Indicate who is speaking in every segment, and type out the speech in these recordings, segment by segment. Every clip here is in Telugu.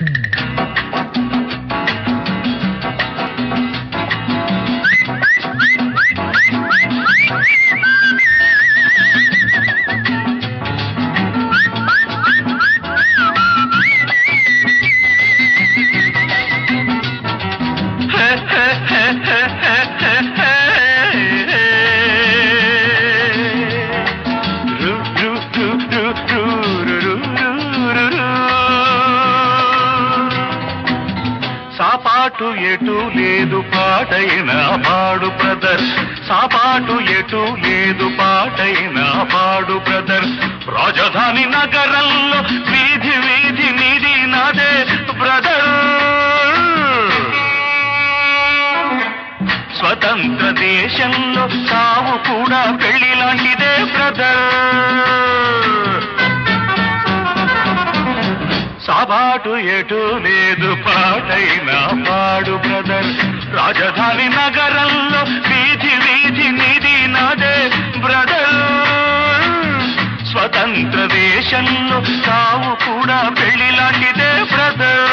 Speaker 1: సాపాటు ఎటు లేదు పాటైన పాడు బ్రదర్ సాపాటు ఎటు లేదు పాటైన పాడు బ్రదర్ రాజధాని నగరంలో వీధి వీధి నిధి నాదే బ్రదర్ స్వతంత్ర దేశంలో సావు కూడా పెళ్లి లాంటిదే బ్రదర్ సాబాటు ఎటు లేదు పాటైనా పాడు బ్రదర్ రాజధాని నగరంలో వీధి వీధి నిధి నాదే బ్రదర్ స్వతంత్ర దేశంలో సావు కూడా పెళ్లి లాంటిదే బ్రదర్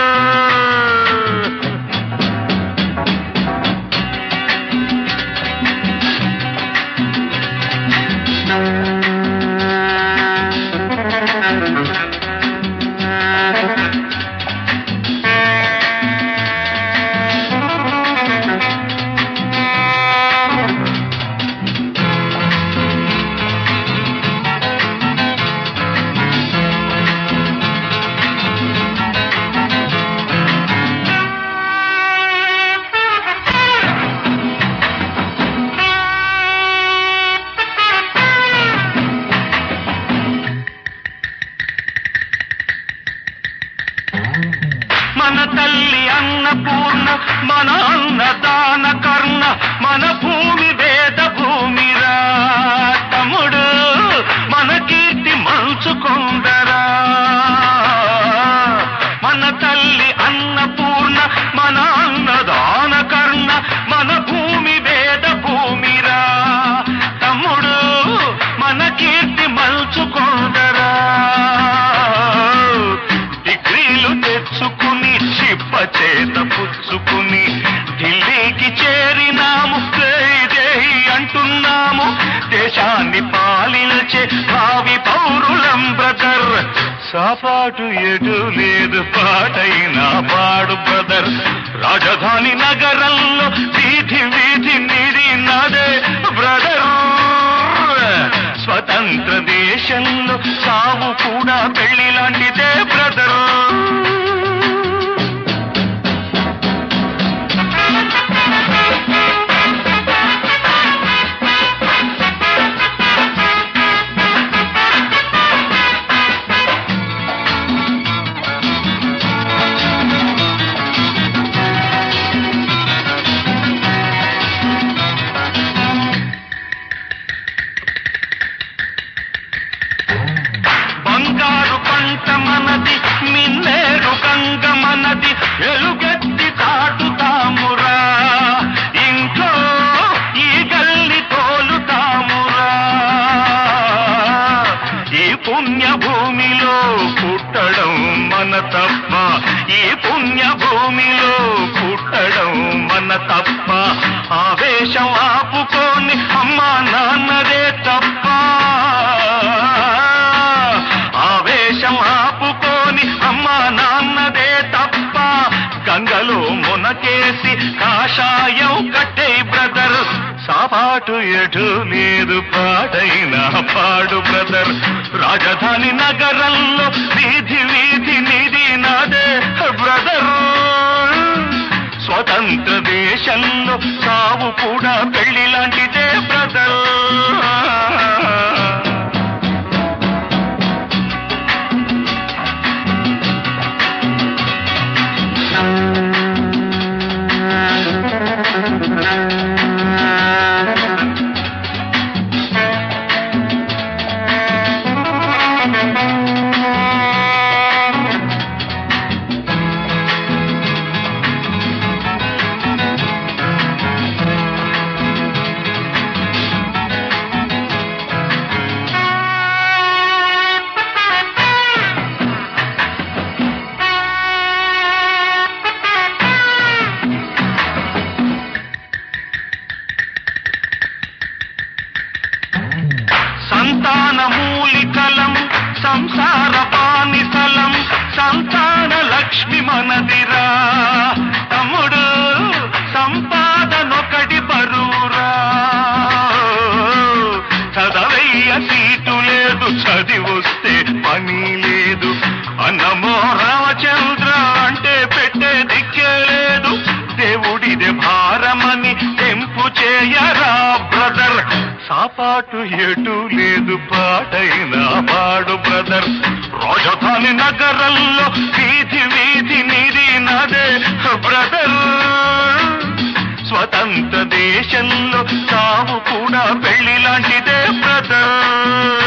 Speaker 1: మన తల్లి అన్నపూర్ణ మన అన్నదాన కర్ణ మన భూమి వేద భూమిరా తమ్ముడు మన కీర్తి మంచుకొందరా మన తల్లి అన్నపూర్ణ మన అన్నదాన కర్ణ మన భూమి వేద భూమిరా తమ్ముడు మన కీర్తి మలుచుకొందరా డిగ్రీలు తెచ్చుకుని చిప్ప చేత పుచ్చుకుని ఢిల్లీకి చేరినాము జై జై అంటున్నాము దేశాన్ని పాలించే భావి పౌరులం బ్రదర్ సాపాటు ఎటు లేదు పాటైనా పాడు బ్రదర్ రాజధాని నగరంలో వీధి వీధి నిధి నాదే బ్రదర్ స్వతంత్ర దేశంలో సావు కూడా పెళ్లి లాంటిదే బ్రదర్ బంగారు పంట మనది మిన్నేరు గంగ మనది ఎలుగెత్తి దాటుతామురా ఇంట్లో ఈ గల్లి తోలుతామురా ఈ పుణ్య భూమిలో పుట్టడం మన తప్ప ఈ పుణ్య భూమిలో పుట్టడం మన తప్ప ఆవేశం ఆపుకొని అమ్మా నాన్నదే తప్ప ఆవేశం ఆపుకొని అమ్మా నాన్నదే తప్ప గంగలో మునకేసి కాషాయం కట్టే బ్రదర్ సాపాటు ఎటు లేదు పాడైనా పాడు బ్రదర్ రాజధాని నగరంలో వీధి వీధి నిధి నాదే బ్రదర్ స్వతంత్ర దేశంలో సావు కూడా పెళ్లి లాంటిదే బ్రదర్ పాటు ఎటు లేదు పాటైనా పాడు బ్రదర్ రాజధాని నగరంలో వీధి వీధి నీది నాదే బ్రదర్ స్వతంత్ర దేశంలో సావు కూడా పెళ్లి లాంటిదే బ్రదర్